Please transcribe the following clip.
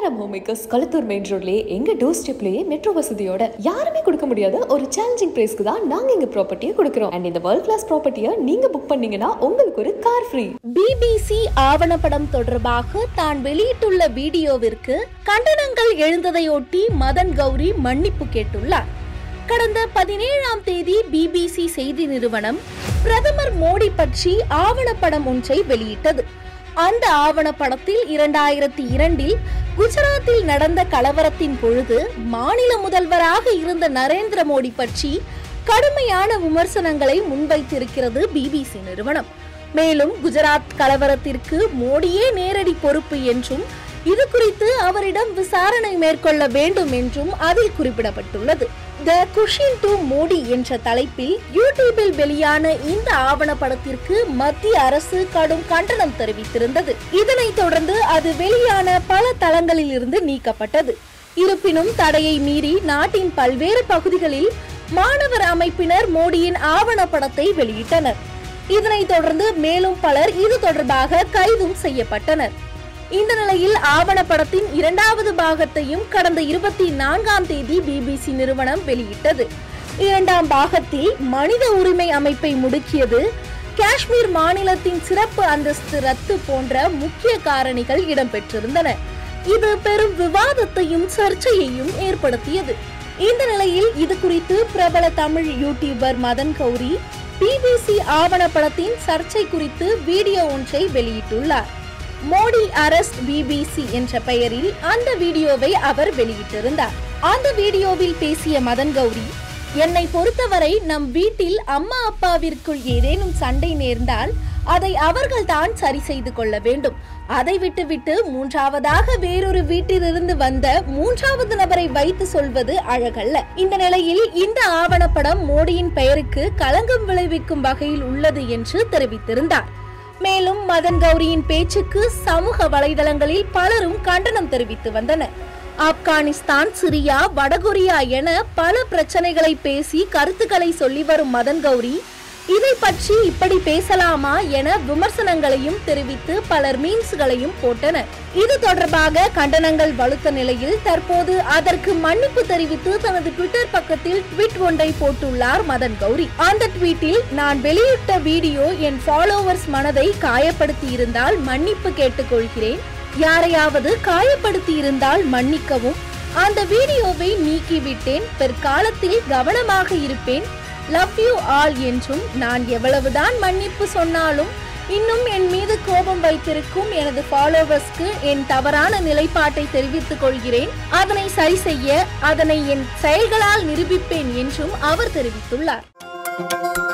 Manappuram home makers Kalathur main ரோட்லயே எங்க door ஸ்டெப்லயே metro வசதியோட யாருமே கொடுக்க முடியாத ஒரு சேலஞ்சிங் பிரைஸ்க்கு தான் நாங்க எங்க ப்ராப்பர்ட்டியை கொடுக்குறோம் அண்ட் இந்த வேர்ல்ட் கிளாஸ் ப்ராப்பர்ட்டியை நீங்க புக் பண்ணீங்கன்னா உங்களுக்கு ஒரு கார் ஃப்ரீ பிபிசி ஆவணப்படம் தொடர்பாக தான் வெளியிட்டுள்ள வீடியோவிற்கு கண்டனங்கள் எழுந்ததையொட்டி மதன் கௌரி மன்னிப்பு கேட்டுள்ளார் கடந்த பதினேழாம் தேதி பிபிசி செய்தி நிறுவனம் பிரதமர் மோடி பற்றி ஆவணப்படம் ஒன்றை வெளியிட்டது அந்த ஆவணப்படத்தில் இரண்டாயிரத்தி இரண்டில் குஜராத்தில் நடந்த கலவரத்தின் பொழுது மாநில முதல்வராக இருந்த நரேந்திர மோடி பற்றி கடுமையான விமர்சனங்களை முன்வைத்திருக்கிறது பிபிசி நிறுவனம் மேலும் குஜராத் கலவரத்திற்கு மோடியே நேரடி பொறுப்பு என்றும் இது குறித்து அவரிடம் விசாரணை மேற்கொள்ள வேண்டும் என்றும் அதில் குறிப்பிடப்பட்டுள்ளது த குஷின் டு மோடி என்ற தலைப்பில் யூடியூபில் வெளியான இந்த ஆவணப்படத்திற்கு மத்திய அரசு கடும் கண்டனம் தெரிவித்திருந்தது இதனைத் தொடர்ந்து அது வெளியான பல தளங்களில் இருந்து நீக்கப்பட்டது இருப்பினும் தடையை மீறி நாட்டின் பல்வேறு பகுதிகளில் மாணவர் அமைப்பினர் மோடியின் ஆவணப்படத்தை வெளியிட்டனர் இதனைத் தொடர்ந்து மேலும் பலர் இது தொடர்பாக கைதும் செய்யப்பட்டனர் இந்த நிலையில் ஆவணப்படத்தின் இரண்டாவது பாகத்தையும் கடந்த இருபத்தி நான்காம் தேதி பிபிசி நிறுவனம் வெளியிட்டது இரண்டாம் பாகத்தில் மனித உரிமை அமைப்பை முடுக்கியது காஷ்மீர் மாநிலத்தின் சிறப்பு அந்தஸ்து ரத்து போன்ற முக்கிய காரணிகள் இடம்பெற்றிருந்தன இது பெரும் விவாதத்தையும் சர்ச்சையையும் ஏற்படுத்தியது இந்த நிலையில் இது குறித்து பிரபல தமிழ் யூடியூபர் மதன் கௌரி பிபிசி ஆவணப்படத்தின் சர்ச்சை குறித்து வீடியோ ஒன்றை வெளியிட்டுள்ளார் மோடி அரஸ்ட் பிபிசி என்ற பெயரில் அந்த வீடியோவை அவர் வெளியிட்டிருந்தார் அந்த வீடியோவில் பேசிய மதன் கௌரி என்னை பொறுத்தவரை நம் வீட்டில் அம்மா அப்பாவிற்குள் ஏதேனும் சண்டை நேர்ந்தால் அதை அவர்கள் தான் சரி செய்து கொள்ள வேண்டும் அதை விட்டுவிட்டு மூன்றாவதாக வேறொரு வீட்டிலிருந்து வந்த மூன்றாவது நபரை வைத்து சொல்வது அழகல்ல இந்த நிலையில் இந்த ஆவணப்படம் மோடியின் பெயருக்கு களங்கம் விளைவிக்கும் வகையில் உள்ளது என்று தெரிவித்திருந்தார் மேலும் மதன் கௌரியின் பேச்சுக்கு சமூக வலைதளங்களில் பலரும் கண்டனம் தெரிவித்து வந்தனர் ஆப்கானிஸ்தான் சிரியா வடகொரியா என பல பிரச்சனைகளை பேசி கருத்துக்களை சொல்லி வரும் மதன் கௌரி இதை பற்றி இப்படி பேசலாமா என விமர்சனங்களையும் தெரிவித்து பலர் மீம்ஸ்களையும் போட்டனர் இது தொடர்பாக கண்டனங்கள் வலுத்த நிலையில் தற்போது அதற்கு மன்னிப்பு தெரிவித்து தனது ட்விட்டர் பக்கத்தில் ட்வீட் ஒன்றை போட்டுள்ளார் மதன் கௌரி அந்த ட்வீட்டில் நான் வெளியிட்ட வீடியோ என் ஃபாலோவர்ஸ் மனதை காயப்படுத்தி இருந்தால் மன்னிப்பு கேட்டுக்கொள்கிறேன் யாரையாவது காயப்படுத்தி இருந்தால் மன்னிக்கவும் அந்த வீடியோவை நீக்கிவிட்டேன் பிற்காலத்தில் கவனமாக இருப்பேன் லவ் யூ ஆல் என்றும் நான் எவ்வளவுதான் மன்னிப்பு சொன்னாலும் இன்னும் என் மீது கோபம் வைத்திருக்கும் எனது ஃபாலோவர்ஸ்க்கு என் தவறான நிலைப்பாட்டை தெரிவித்துக் கொள்கிறேன் அதனை சரி செய்ய அதனை என் செயல்களால் நிரூபிப்பேன் என்றும் அவர் தெரிவித்துள்ளார்